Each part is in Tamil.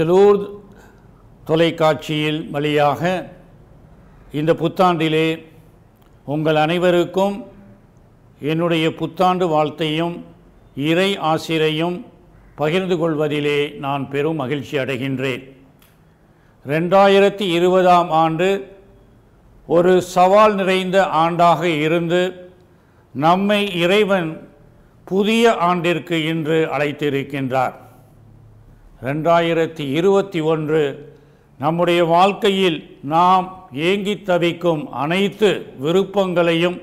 இந்த லூர்த் தொலைக்காட்சியில் வழியாக இந்த புத்தாண்டிலே உங்கள் அனைவருக்கும் என்னுடைய புத்தாண்டு வாழ்த்தையும் இறை ஆசிரையும் பகிர்ந்து கொள்வதிலே நான் பெரும் மகிழ்ச்சி அடைகின்றேன் ரெண்டாயிரத்தி இருபதாம் ஆண்டு ஒரு சவால் நிறைந்த ஆண்டாக இருந்து நம்மை இறைவன் புதிய ஆண்டிற்கு இன்று அழைத்திருக்கின்றார் ரெண்டாயிரத்தி இருபத்தி ஒன்று நம்முடைய வாழ்க்கையில் நாம் ஏங்கித் தவிக்கும் அனைத்து விருப்பங்களையும்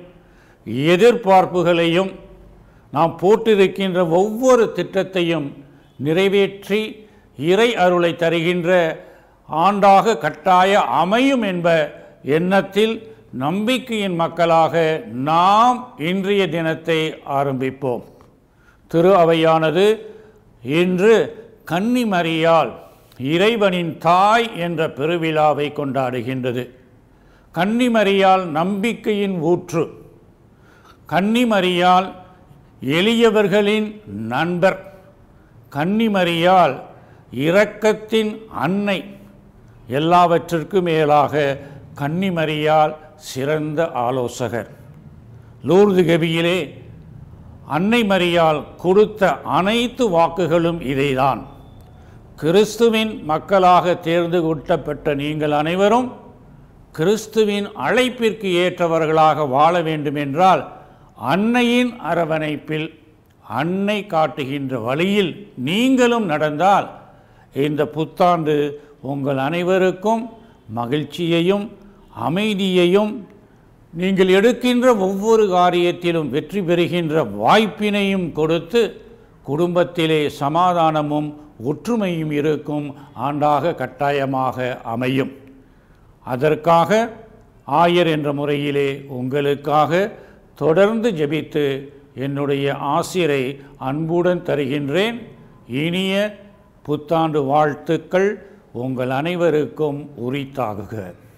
எதிர்பார்ப்புகளையும் நாம் போட்டிருக்கின்ற ஒவ்வொரு திட்டத்தையும் நிறைவேற்றி இறை அருளை தருகின்ற ஆண்டாக கட்டாய அமையும் என்ப எண்ணத்தில் நம்பிக்கையின் மக்களாக நாம் இன்றைய தினத்தை ஆரம்பிப்போம் திரு அவையானது இன்று கன்னிமரியால் இறைவனின் தாய் என்ற பெருவிழாவை கொண்டாடுகின்றது கன்னிமரியால் நம்பிக்கையின் ஊற்று கன்னிமரியால் எளியவர்களின் நண்பர் கன்னிமரியால் இரக்கத்தின் அன்னை எல்லாவற்றிற்கும் மேலாக கன்னிமரியால் சிறந்த ஆலோசகர் லூர்து கவியிலே அன்னை மரியால் கொடுத்த அனைத்து வாக்குகளும் இதைதான் கிறிஸ்துவின் மக்களாக தேர்ந்து கொட்டப்பட்ட நீங்கள் அனைவரும் கிறிஸ்துவின் அழைப்பிற்கு ஏற்றவர்களாக வாழ வேண்டும் என்றால் அன்னையின் அரவணைப்பில் அன்னை காட்டுகின்ற வழியில் நீங்களும் நடந்தால் இந்த புத்தாண்டு உங்கள் அனைவருக்கும் மகிழ்ச்சியையும் அமைதியையும் நீங்கள் எடுக்கின்ற ஒவ்வொரு காரியத்திலும் வெற்றி பெறுகின்ற வாய்ப்பினையும் கொடுத்து குடும்பத்திலே சமாதானமும் ஒற்றுமையும் இருக்கும் ஆண்டாக கட்டாயமாக அமையும் அதற்காக ஆயர் என்ற முறையிலே உங்களுக்காக தொடர்ந்து ஜெபித்து என்னுடைய ஆசிரை அன்புடன் தருகின்றேன் இனிய புத்தாண்டு வாழ்த்துக்கள் உங்கள் அனைவருக்கும் உரித்தாகுக